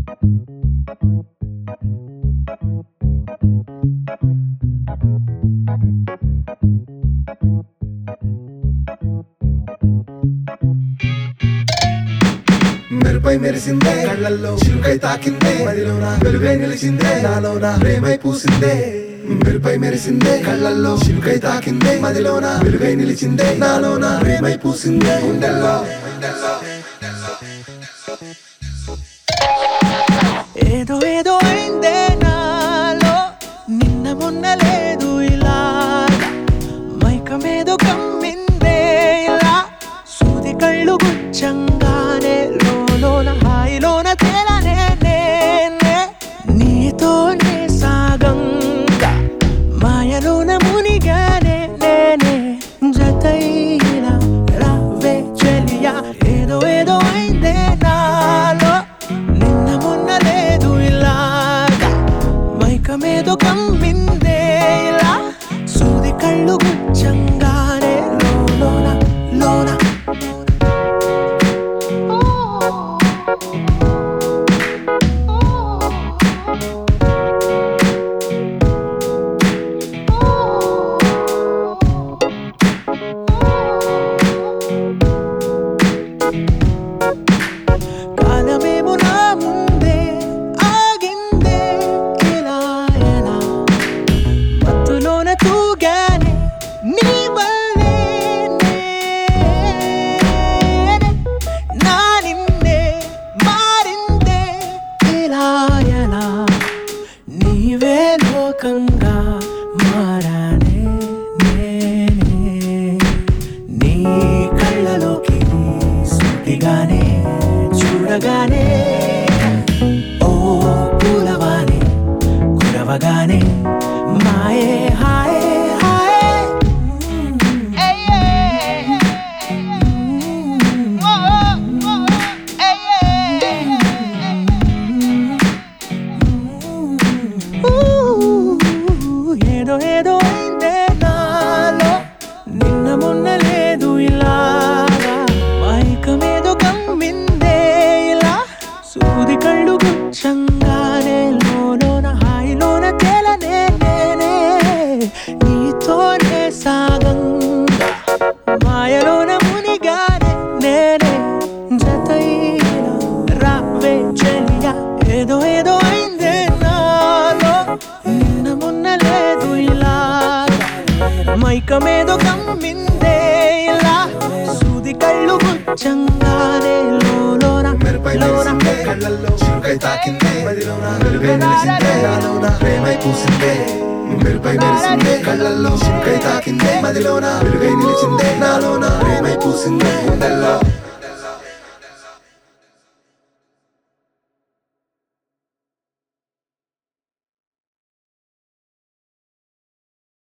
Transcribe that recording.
మెరుపై మెరిసిందే కళ్ళల్లో చిలుకై తాకిందే మదిలోన వెలుగై నిలిచిందే నాలోన ప్రేమై పూసిందే మెరుపై మెరిసిందే కళ్ళల్లో చిలుకై తాకిందే మదిలోన వెలుగై నిలిచిందే నాలోన ప్రేమై పూసిందే గుండెల్లో ఏదో ఏదో అయిందే నాలో నిన్న మొన్న లేదు ఇలా మైకమేదో కమ్మిందే ఇలా సూది కళ్ళు గుచ్చంగానే లోన హాయిలోన తేలనే నేనే నీతోనే సాగంగా మాయలోన మునిగానే నేనే జతైనా రావే చెలియా ఏదో ఏదో అయిందే నాలో నిన్న మొన్న లేదు ఇలాగా మైకమేదో కమ్మిందే ఇలా సూది కళ్ళు గుచ్చంగానే లోన లోన కాలమేమో నా ముందే ఆగిందే ఇలా ఎలా మత్తులోన తూగానే నీ వల్లే నేనే నా నిన్నే మారిందే ఇలా ఎలా నీవే లోకంగా మారానే నేనే నీ కళ్ళలోకి సూటిగానే చూడగానే ఓ పూలవానే కురవగానే మాయే హాయే హాయే ఊ, ఏదో ఏదో అయిందే నాలో నిన్న మొన్న లేదు ఇలాగా మైకమేదో కమ్మిందే ఇలా సూది కళ్ళు గుచ్చంగానే లోన హాయిలోన తేలనే నేనే నీతోనే సాగంగా మాయలోన మునిగానే నేనే జతైన రావే చెలియా ఏదో ఏదో అయిందే నాలో నిన్న మొన్న లేదు ఇలా మైకమేదో కమ్మిందే ఇలా సూది కళ్ళు గుచ్చంగానే లోన మెరుపై లోన మెరిసిందే కళ్ళల్లో చిలుకై తాకిందే మదిలోన వెలుగై నిలిచిందే నాలోన ప్రేమై పూసిందే మెరుపై మెరిసిందే కళ్ళల్లో చిలుకై తాకిందే మదిలోన వెలుగై నిలిచిందే నాలోన ప్రేమై పూసిందే గుండెల్లో